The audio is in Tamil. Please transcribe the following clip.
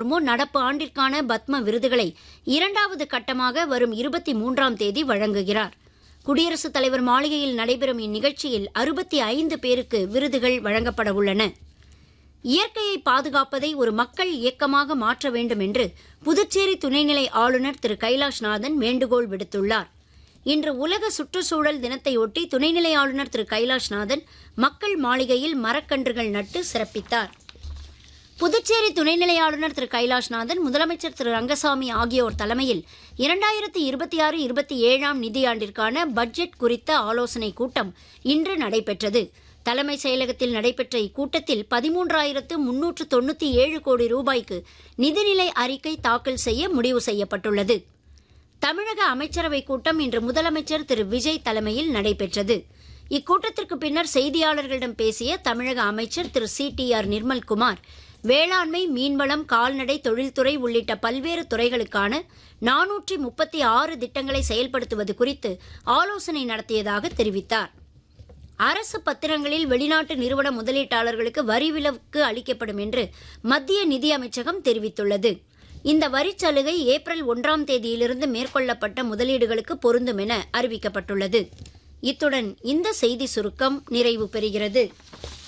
முர்மு நடப்பு ஆண்டிற்கான பத்ம விருதுகளை இரண்டாவது கட்டமாக வரும் இருபத்தி மூன்றாம் தேதி வழங்குகிறார் குடியரசுத் தலைவர் மாளிகையில் நடைபெறும் இந்நிகழ்ச்சியில் அறுபத்தி ஐந்து பேருக்கு விருதுகள் வழங்கப்பட உள்ளன இயற்கையை பாதுகாப்பதை ஒரு மக்கள் இயக்கமாக மாற்ற வேண்டும் என்று புதுச்சேரி துணைநிலை ஆளுநர் திரு கைலாஷ்நாதன் வேண்டுகோள் விடுத்துள்ளார் இன்று உலக சுற்றுச்சூழல் தினத்தையொட்டி துணைநிலை ஆளுநர் திரு கைலாஷ்நாதன் மக்கள் மாளிகையில் மரக்கன்றுகள் நட்டு சிறப்பித்தார் புதுச்சேரி துணைநிலை ஆளுநர் திரு கைலாஷ்நாதன் முதலமைச்சர் திரு ரங்கசாமி ஆகியோர் தலைமையில் இரண்டாயிரத்தி இருபத்தி ஆறு இருபத்தி ஏழாம் நிதியாண்டிற்கான பட்ஜெட் குறித்த ஆலோசனைக் கூட்டம் இன்று நடைபெற்றது தலைமை செயலகத்தில் நடைபெற்ற இக்கூட்டத்தில் பதிமூன்றாயிரத்து முன்னூற்று தொண்ணூற்றி ஏழு கோடி ரூபாய்க்கு நிதிநிலை அறிக்கை தாக்கல் செய்ய முடிவு செய்யப்பட்டுள்ளது தமிழக அமைச்சரவைக் கூட்டம் இன்று முதலமைச்சர் திரு விஜய் தலைமையில் நடைபெற்றது இக்கூட்டத்திற்கு பின்னர் செய்தியாளர்களிடம் பேசிய தமிழக அமைச்சர் திரு சி டி ஆர் நிர்மல்குமார் வேளாண்மை மீன்வளம் கால்நடை தொழில்துறை உள்ளிட்ட பல்வேறு துறைகளுக்கான நானூற்றி முப்பத்தி ஆறு திட்டங்களை செயல்படுத்துவது குறித்து ஆலோசனை நடத்தியதாக தெரிவித்தார் அரசு பத்திரங்களில் வெளிநாட்டு நிறுவன முதலீட்டாளர்களுக்கு வரி விலக்கு அளிக்கப்படும் என்று மத்திய நிதி அமைச்சகம் தெரிவித்துள்ளது இந்த வரிச் சலுகை ஏப்ரல் ஒன்றாம் தேதியிலிருந்து மேற்கொள்ளப்பட்ட முதலீடுகளுக்கு பொருந்தும் என அறிவிக்கப்பட்டுள்ளது இத்துடன் இந்த செய்தி சுருக்கம் நிறைவு பெறுகிறது